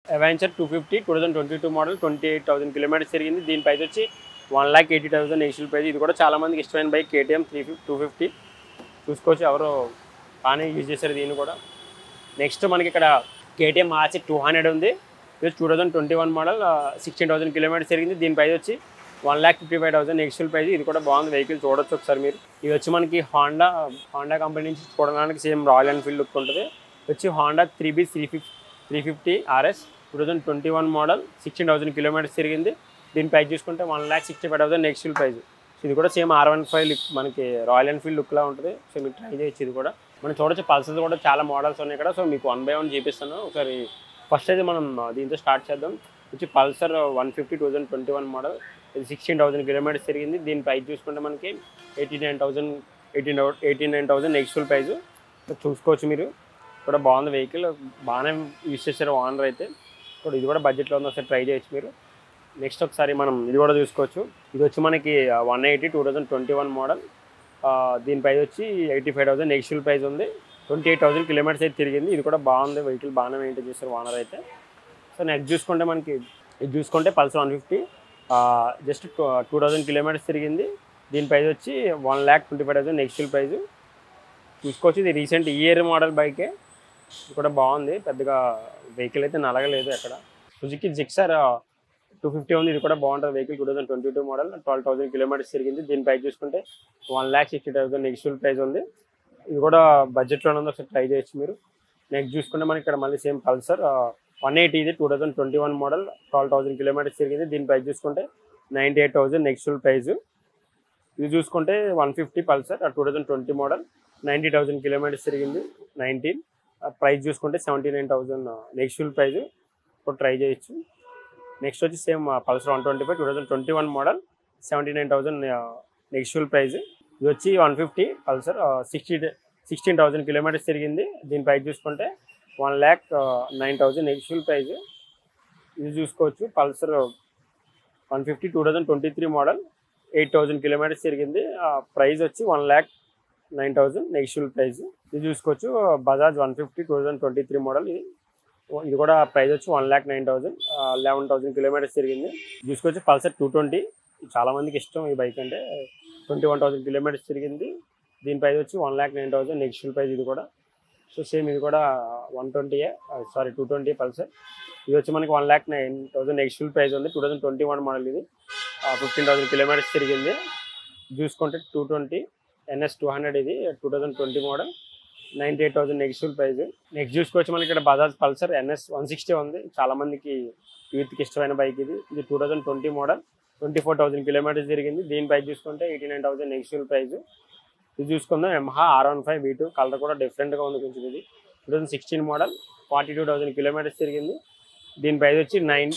అవెంచర్ two fifty two thousand twenty two model twenty eight thousand kilometres తిరిగింది దీని price వచ్చి one lakh eighty thousand XL price ఇది కూడా చాలా మందికి ఇష్టమైన bike KTM three fifty two fifty చూసుకోవచ్చు ఎవరు బాగానే యూజ్ చేశారు దీన్ని కూడా నెక్స్ట్ మనకి ఇక్కడ కేటీఎం ఆర్సీ టూ హండ్రెడ్ ఉంది ఇది two thousand twenty one model sixteen thousand kilometres తిరిగింది దీని ప్రైస్ వచ్చి one lakh fifty five thousand XL price ఇది కూడా బాగుంది వెహికల్ చూడొచ్చు ఒకసారి మీరు ఇది వచ్చి మనకి హాండా హాండా కంపెనీ నుంచి చూడడానికి సేమ్ రాయల్ ఎన్ఫీల్డ్ లుక్ ఉంటుంది వచ్చి Honda three B three fifty three fifty RS two thousand twenty one model sixteen thousand kilometres తిరిగింది దీని ప్రైస్ చూసుకుంటే one lakh sixty five thousand XL price ఇది కూడా same R one five look మనకి Royal Enfield లుక్లా ఉంటుంది సో మీరు try చేయొచ్చు ఇది కూడా మనం చూడొచ్చు పల్సర్స్ కూడా చాలా మోడల్స్ ఉన్నాయి ఇక్కడ సో మీకు వన్ బై వన్ చూపిస్తాను ఒకసారి ఫస్ట్ అయితే మనం దీంతో స్టార్ట్ చేద్దాం వచ్చి Pulsar one fifty two thousand twenty one model ఇది సిక్స్టీన్ థౌసండ్ కిలోమీటర్స్ తిరిగింది దీని ప్రైస్ చూసుకుంటే మనకి eighty nine thousand eighteen eighty nine thousand actual price చూసుకోవచ్చు మీరు కూడా బాగుంది వెహికల్ బాగానే యూస్ చేశారు ఓనర్ అయితే కూడా ఇది కూడా బడ్జెట్లో ఉంది ఒకసారి ట్రై చేయొచ్చు మీరు నెక్స్ట్ ఒకసారి మనం ఇది కూడా చూసుకోవచ్చు ఇది వచ్చి మనకి one eighty two thousand twenty one model దీని ప్రైస్ వచ్చి eighty five thousand actual price ఉంది ట్వంటీ ఎయిట్ థౌసండ్ కిలోమీటర్స్ అయితే తిరిగింది ఇది కూడా బాగుంది వెహికల్ బాగానే మెయింటైన్ చేశారు ఓనర్ అయితే సో నెక్స్ట్ చూసుకుంటే మనకి ఇది చూసుకుంటే Pulsar one fifty just two thousand kilometres తిరిగింది దీని ప్రైస్ వచ్చి one lakh twenty five thousand XL price చూసుకోవచ్చు ఇది రీసెంట్ ఇయర్ మోడల్ బైకే ఇది కూడా బాగుంది పెద్దగా వెహికల్ అయితే నలగలేదు అక్కడ సుజుకి జిక్సర్ టూ ఫిఫ్టీ ఉంది ఇది కూడా బాగుంటుంది vehicle two thousand twenty two model twelve thousand kilometres తిరిగింది దీని ప్రైస్ చూసుకుంటే one lakh sixty thousand XL price ఉంది ఇది కూడా బడ్జెట్లోనే ఉంది ఒకసారి ట్రై చేయొచ్చు మీరు నెక్స్ట్ చూసుకుంటే మనకి ఇక్కడ మళ్ళీ సేమ్ పల్సర్ వన్ ఎయిటీ ఇది two thousand twenty one model twelve thousand kilometres తిరిగింది దీని ప్రైస్ చూసుకుంటే ninety eight thousand next price ఇది చూసుకుంటే one fifty Pulsar two thousand twenty model ninety thousand kilometres తిరిగింది నైన్టీన్ ప్రైస్ చూసుకుంటే seventy nine thousand next price ఇప్పుడు try చేయొచ్చు next వచ్చి same Pulsar one twenty five two thousand twenty one model seventy nine thousand next price ఇది వచ్చి one fifty Pulsar sixty sixteen thousand kilometres తిరిగింది దీని price చూసుకుంటే one lakh nine thousand actual price ఇది చూసుకోవచ్చు Pulsar one fifty two thousand twenty three model eight thousand kilometres తిరిగింది price వచ్చి one lakh nine thousand నెక్స్టువల్ price ఇది చూసుకోవచ్చు Bajaj one fifty two thousand twenty three model ఇది ఇది కూడా ప్రైస్ వచ్చి one lakh nine thousand eleven thousand kilometres తిరిగింది చూసుకోవచ్చు పల్సర్ టూ ట్వంటీ చాలా మందికి ఇష్టం ఈ బైక్ అంటే ట్వంటీ వన్ థౌసండ్ కిలోమీటర్స్ తిరిగింది దీని ప్రైస్ వచ్చి one lakh nine thousand నెక్స్టువల్ price ఇది కూడా సో సేమ్ ఇది కూడా వన్ ట్వంటీయే సారీ టూ ట్వంటీ పల్సర్ ఇది వచ్చి మనకి one lakh nine thousand actual price ఉంది two thousand twenty one model ఇది ఫిఫ్టీన్ థౌసండ్ కిలోమీటర్స్ తిరిగింది చూసుకుంటే two twenty NS two hundred ఇది two thousand twenty model ninety eight thousand actual price next చూసుకోవచ్చు మనకి ఇక్కడ Bajaj Pulsar NS one sixty ఉంది చాలా మందికి యూత్కి ఇష్టమైన బైక్ ఇది ఇది two thousand twenty model twenty four thousand kilometres తిరిగింది దీని ప్రైస్ చూసుకుంటే eighty nine thousand actual price ఇది చూసుకుందాం Yamaha R one five B two colour కూడా డిఫరెంట్గా ఉంది కొంచెం ఇది two thousand sixteen model forty two thousand kilometres తిరిగింది దీని ప్రైస్ వచ్చి nine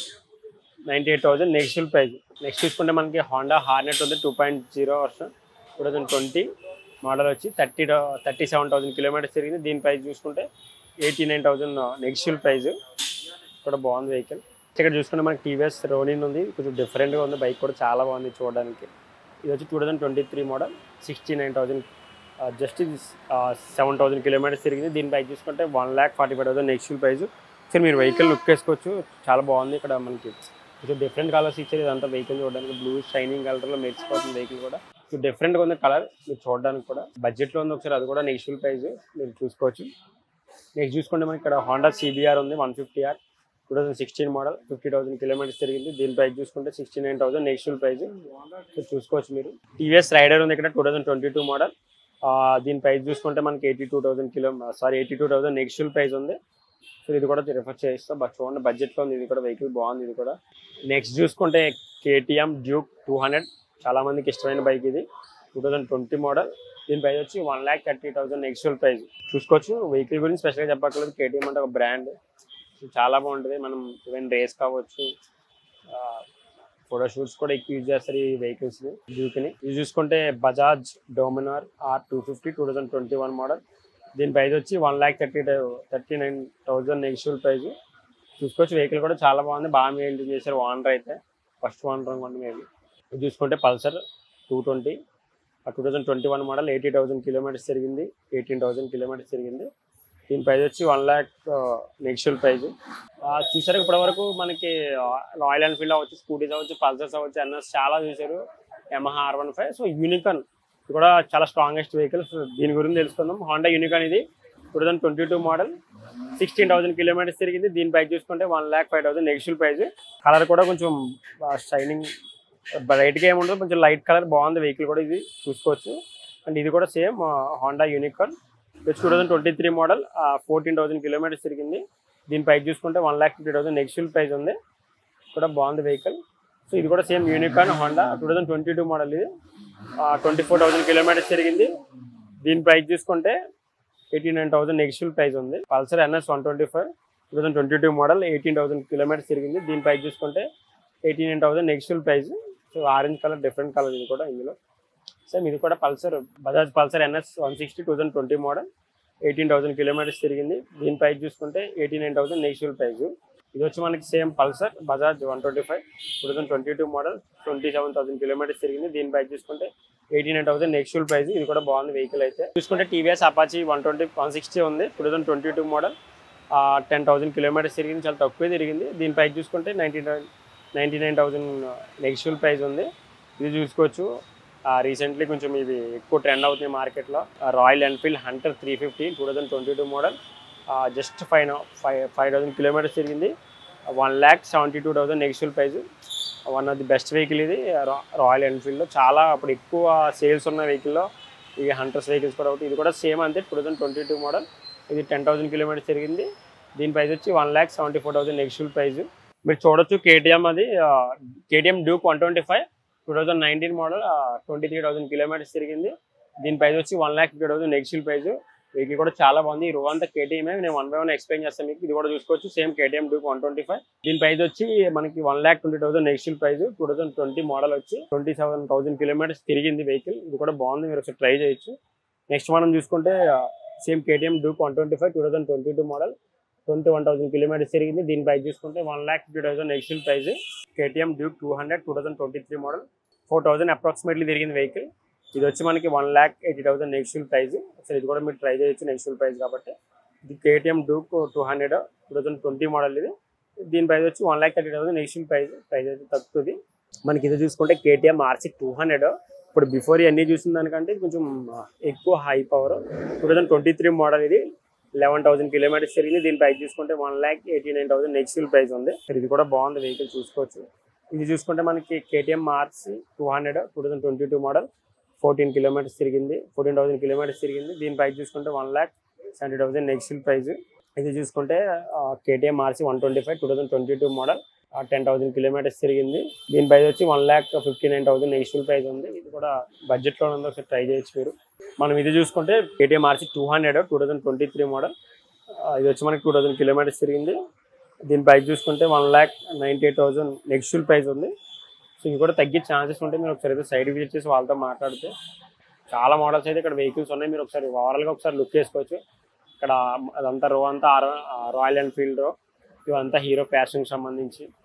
ninety eight thousand next price next చూసుకుంటే మనకి హోండా హార్నెట్ ఉంది two point zero version two thousand twenty model వచ్చి thirty thirty seven thousand kilometres తిరిగింది దీని price చూసుకుంటే eighty nine thousand next price కూడా బాగుంది వెహికల్ ఇక్కడ చూసుకుంటే మనకి టీవీఎస్ రోనిన్ ఉంది కొంచెం డిఫరెంట్గా ఉంది బైక్ కూడా చాలా బాగుంది చూడడానికి ఇది వచ్చి two thousand twenty three model sixty nine thousand just ఇది సెవెన్ థౌసండ్ కిలోమీటర్స్ తిరిగింది దీని ప్రైస్ చూసుకుంటే one lakh forty five thousand next price సరే మీరు వెహికల్ లుక్ వేసుకోవచ్చు చాలా బాగుంది ఇక్కడ మనకి కొంచెం డిఫరెంట్ కలర్స్ ఇచ్చారు ఇదంతా వెహికల్ చూడడానికి బ్లూ షైనింగ్ కలర్లో మెరిసిపోతుంది వెహికల్ కూడా కొంచెం డిఫరెంట్గా ఉంది కలర్ మీరు చూడడానికి కూడా బడ్జెట్లో ఉంది ఒకసారి అది కూడా నెక్స్ట్ ప్రైస్ మీరు చూసుకోవచ్చు నెక్స్ట్ చూసుకుంటే మనకి ఇక్కడ హోండా సిబిఆర్ ఉంది one fifty R two thousand sixteen model fifty thousand kilometres తిరిగింది దీని ప్రైస్ చూసుకుంటే sixty nine thousand next price so చూసుకోవచ్చు మీరు టీవీఎస్ రైడర్ ఉంది ఇక్కడ two thousand twenty two model దీని ప్రైస్ చూసుకుంటే మనకి eighty two thousand kilo sorry eighty two thousand next price ఉంది సో ఇది కూడా రిఫర్ చేస్తాం బట్ చూడండి బడ్జెట్లో ఉంది ఇది కూడా వెహికల్ బాగుంది ఇది కూడా నెక్స్ట్ చూసుకుంటే కేటీఎం డ్యూక్ టూ హండ్రెడ్ చాలా మందికి ఇష్టమైన బైక్ ఇది టూ థౌసండ్ ట్వంటీ మోడల్ దీని ప్రైస్ వచ్చి one lakh thirty thousand నెక్స్టువల్ price చూసుకోవచ్చు వెహికల్ గురించి స్పెషల్గా చెప్పక్కర్లేదు కేటీఎం అంటే ఒక బ్రాండ్ చాలా బాగుంటుంది మనం ఈవెన్ రేస్ కావచ్చు ఫోటో షూట్స్ కూడా ఎక్కువ యూజ్ చేస్తారు ఈ వెహికల్స్ డ్యూక్ని ఇది చూసుకుంటే Bajaj Dominar R two fifty two thousand twenty one model దీని ప్రైస్ వచ్చి one lakh thirty thirty nine thousand నెక్స్టువల్ price చూసుకోవచ్చు వెహికల్ కూడా చాలా బాగుంది బాగా మెయింటైన్ చేశారు ఓనర్ అయితే ఫస్ట్ ఓనర్ అనుకోండి మేబీ ఇది చూసుకుంటే Pulsar two twenty two thousand twenty one model eighty thousand kilometres తిరిగింది ఎయిటీన్ థౌసండ్ కిలోమీటర్స్ తిరిగింది దీని ప్రైస్ వచ్చి వన్ ల్యాక్ నెక్స్టువల్ ప్రైజ్ చూసారు ఇప్పటి వరకు మనకి రాయల్ ఎన్ఫీల్డ్ అవ్వచ్చు స్కూటీస్ అవ్వచ్చు పల్సర్స్ అవ్వచ్చు ఎన్ఎస్ చాలా చూసారు Yamaha R one five so Unicorn ఇది కూడా చాలా స్ట్రాంగెస్ట్ వెహికల్ సో దీని గురించి తెలుసుకుందాం హోండా యూనికాన్ ఇది two thousand twenty two model sixteen thousand kilometres తిరిగింది దీని ప్రైస్ చూసుకుంటే one lakh five thousand నెక్స్టువల్ price colour కూడా కొంచెం షైనింగ్ బ్రైట్గా ఏముండదు కొంచెం లైట్ కలర్ బాగుంది వెహికల్ కూడా ఇది చూసుకోవచ్చు అండ్ ఇది కూడా సేమ్ హోండా యూనికాన్ ఇది two thousand twenty three model fourteen thousand kilometres తిరిగింది దీని ప్రైస్ చూసుకుంటే one lakh fifty thousand నెక్స్టువల్ price ఉంది కూడా బాగుంది వెహికల్ సో ఇది కూడా same Unicorn Honda two thousand twenty two model ఇది ట్వంటీ ఫోర్ థౌసండ్ కిలోమీటర్స్ తిరిగింది దీని ప్రైస్ చూసుకుంటే ఎయిటీ నైన్ థౌసండ్ నెక్స్టువల్ ప్రైస్ ఉంది Pulsar NS one twenty five two thousand twenty two model eighteen thousand kilometres తిరిగింది దీని price చూసుకుంటే eighty nine thousand నెక్స్టువల్ price so orange colour different colour ఇది కూడా ఇందులో సేమ్ ఇది కూడా Pulsar Bajaj Pulsar NS one sixty two thousand twenty model eighteen thousand kilometres తిరిగింది దీని ప్రైస్ చూసుకుంటే ఎయిటీ నైన్ థౌసండ్ నెక్స్టువల్ ప్రైస్ ఇది వచ్చి మనకి same Pulsar Bajaj one twenty five two thousand twenty two model twenty seven thousand kilometres తిరిగింది దీని price చూసుకుంటే eighty nine thousand నెక్స్టువల్ price ఇది కూడా బాగుంది వెహికల్ అయితే చూసుకుంటే TVS Apache one twenty one sixty ఉంది two thousand twenty two model ten thousand kilometres తిరిగింది చాలా తక్కువే తిరిగింది దీని ప్రైస్ చూసుకుంటే ninety nine ninety nine thousand నెక్స్టువల్ price ఉంది ఇది చూసుకోవచ్చు రీసెంట్లీ కొంచెం ఇది ఎక్కువ ట్రెండ్ అవుతుంది మార్కెట్లో Royal Enfield Hunter three fifty two thousand twenty two model just five five five thousand kilometres తిరిగింది one lakh seventy two thousand నెక్స్టువల్ price one of the best vehicle ఇది రా- రాయల్ ఎన్ఫీల్డ్లో చాలా అప్పుడు ఎక్కువ సేల్స్ ఉన్న వెహికల్లో ఈ హంటర్స్ వెహికల్స్ కూడా ఒకటి ఇది కూడా సేమ్ అంతే two thousand twenty two model ఇది టెన్ థౌసండ్ కిలోమీటర్స్ తిరిగింది దీని ప్రైస్ వచ్చి one lakh seventy four thousand నెక్స్టువల్ price మీరు చూడొచ్చు కేటీఎం అది KTM Duke one twenty five two thousand nineteen model twenty three thousand kilometres తిరిగింది దీని ప్రైస్ వచ్చి one lakh fifty thousand నెక్స్టువల్ price vehicle కూడా చాలా బాగుంది ఈ రో అంతా కేటీఎం నేను వన్ బై వన్ ఎక్స్ప్లెయిన్ చేస్తాను మీకు ఇది కూడా చూసుకోవచ్చు same KTM Duke one twenty five దీని ప్రైస్ వచ్చి మనకి one lakh twenty thousand నెక్స్టువల్ price two thousand twenty model వచ్చి ట్వంటీ సెవెన్ థౌసండ్ కిలోమీటర్స్ తిరిగింది వెహికల్ ఇది కూడా బాగుంది మీరు ఒకసారి ట్రై చేయొచ్చు నెక్స్ట్ మనం చూసుకుంటే same KTM Duke one twenty five two thousand twenty two model twenty one thousand kilometres తిరిగింది దీని ప్రైస్ చూసుకుంటే one lakh fifty thousand నెక్స్టువల్ price KTM Duke two hundred two thousand twenty three model four thousand approximately తిరిగింది vehicle ఇది వచ్చి మనకి one lakh eighty thousand నెక్స్టువల్ price అసలు ఇది కూడా మీరు ట్రై చేయొచ్చు నెక్స్టువల్ ప్రైస్ కాబట్టి ఇది KTM Duke two hundred two thousand twenty model ఇది దీని ప్రైస్ వచ్చి one lakh thirty thousand నెక్స్టువల్ price price అయితే తగ్గుతుంది మనకి ఇది చూసుకుంటే కేటీఎం ఆర్సీ టూ హండ్రెడ్ ఇప్పుడు బిఫోర్ ఇవన్నీ చూసిన దానికంటే ఇది కొంచెం ఎక్కువ high power two thousand twenty three model ఇది లెవెన్ థౌసండ్ కిలోమీటర్స్ తిరిగింది దీని ప్రైస్ చూసుకుంటే one lakh eighty nine thousand నెక్స్టువల్ price ఉంది ఇది కూడా బాగుంది వెహికల్ చూసుకోవచ్చు ఇది చూసుకుంటే మనకి KTM RC two hundred two thousand twenty two model fourteen kilometres తిరిగింది ఫోర్టీన్ థౌసండ్ కిలోమీటర్స్ తిరిగింది దీని ప్రైస్ చూసుకుంటే one lakh seventy thousand నెక్స్టువల్ price ఇది చూసుకుంటే KTM RC one twenty five two thousand twenty two model ten thousand kilometres తిరిగింది దీని price వచ్చి one lakh fifty nine thousand నెక్స్టువల్ price ఉంది ఇది కూడా బడ్జెట్లో ఉంది ఒకసారి ట్రై చేయొచ్చు మీరు మనం ఇది చూసుకుంటే KTM RC two hundred two thousand twenty three model ఇది వచ్చి మనకి టూ థౌసండ్ కిలోమీటర్స్ తిరిగింది దీని ప్రైస్ చూసుకుంటే one lakh ninety eight thousand నెక్స్టువల్ price ఉంది సో ఇవి కూడా తగ్గే ఛాన్సెస్ ఉంటాయి మీరు ఒకసారి అయితే సైడ్ విజిట్ చేసి వాళ్ళతో మాట్లాడితే చాలా మోడల్స్ అయితే ఇక్కడ వెహికల్స్ ఉన్నాయి మీరు ఒకసారి ఓవరాల్గా ఒకసారి లుక్ చేసుకోవచ్చు ఇక్కడ అదంతా రో అంతా ఆర్- రాయల్ ఎన్ఫీల్డ్ రో ఇవంతా హీరో ప్యాషన్కి సంబంధించి